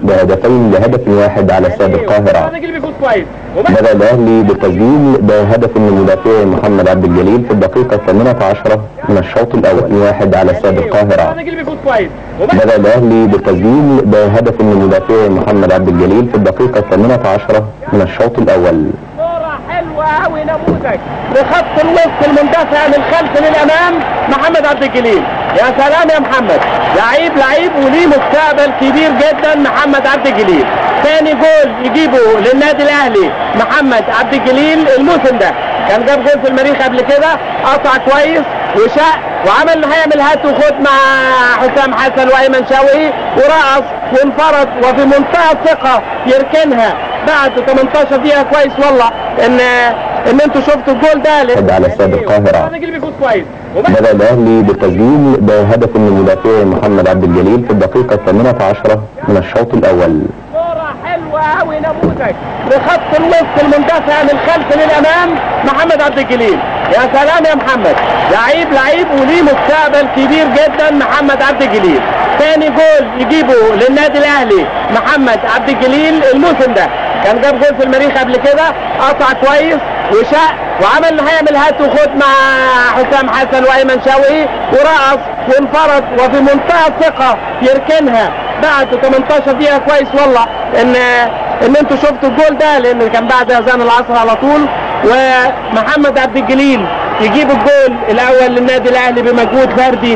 بهدفين لهدف واحد على استاد القاهرة الراجل بيفوز كويس بدأ الأهلي بالتسجيل بهدف من المدافع محمد عبد الجليل في الدقيقة الثامنة عشرة من الشوط الأول واحد على استاد القاهرة الراجل بيفوز كويس بدأ الأهلي بالتسجيل بهدف من المدافع محمد عبد الجليل في الدقيقة الثامنة عشرة من الشوط الأول كورة حلوة أوي نموذج لخط الوسط المندفع من الخلف للأمام محمد عبد الجليل يا سلام يا محمد لعيب لعيب وليه مستقبل كبير جدا محمد عبد الجليل ثاني جول يجيبه للنادي الأهلي محمد عبد الجليل الموسم ده كان جاب جول في المريخ قبل كده قطع كويس وشق وعمل انه هيعمل هات وخد مع حسام حسن وايمن شوقي ورقص وانفرد وفي منتهى الثقه يركنها بعد 18 دقيقه كويس والله ان ان انتوا شفتوا الجول ده واحد على استاد القاهرة الراجل بيفوز كويس بدأ الأهلي بالتسجيل بهدف من المدافع محمد عبد الجليل في الدقيقة الثامنة عشرة من الشوط الأول كورة حلوة أوي نموذج لخط الوسط المندفع من الخلف للأمام محمد عبد الجليل يا سلام يا محمد لعيب لعيب وليه مستقبل كبير جدا محمد عبد الجليل ثاني جول يجيبه للنادي الأهلي محمد عبد الجليل الموسم ده كان جاب جول في المريخ قبل كده قطع كويس وشق وعمل انه هيعمل هات وخد مع حسام حسن وايمن شوقي ورقص وانفرد وفي منتهى الثقه يركنها بعد 18 دقيقه كويس والله ان ان انتوا شفتوا الجول ده لان كان بعد اذان العصر على طول ومحمد عبد الجليل يجيب الجول الاول للنادي الاهلي بمجهود فردي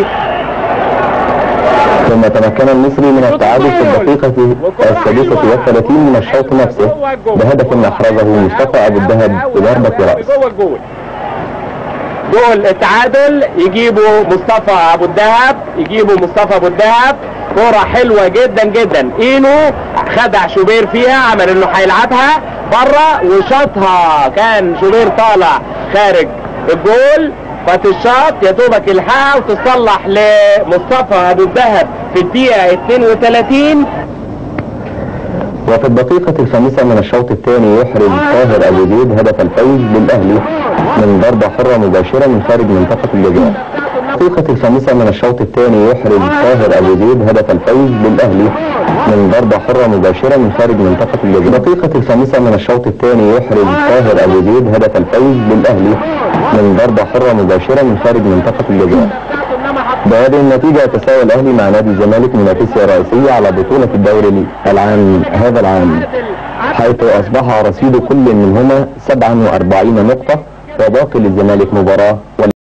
ثم تمكن المصري من التعادل في الدقيقة السادسة والثلاثين من الشوط نفسه بهدف أخرجه مصطفى أبو الدهب بضربة رأس جوه الجول جول التعادل يجيبه مصطفى ابو الدهب يجيبه مصطفى ابو الدهب كرة حلوة جدا جدا اينو خدع شوبير فيها عمل انه هيلعبها بره وشاطها كان شوبير طالع خارج الجول فتشاط يا دوبك يلحقها وتصلح لمصطفى ابو الدهب في الدقيقة 32 وفي الدقيقة الخامسة من الشوط الثاني يحرز طاهر أبو زيد هدف الفوز للأهلي من ضربة حرة مباشرة من خارج منطقة الجزاء. الدقيقة الخامسة من الشوط الثاني يحرز طاهر أبو زيد هدف الفوز للأهلي من ضربة حرة مباشرة من خارج منطقة الجزاء. الدقيقة الخامسة من الشوط الثاني يحرز طاهر أبو زيد هدف الفوز للأهلي من ضربة حرة مباشرة من خارج منطقة الجزاء. بهذه النتيجة يتساوى الأهلي مع نادي الزمالك منافسة رئيسية على بطولة الدوري العام هذا العام حيث أصبح رصيد كل منهما 47 نقطة وباقي للزمالك مباراة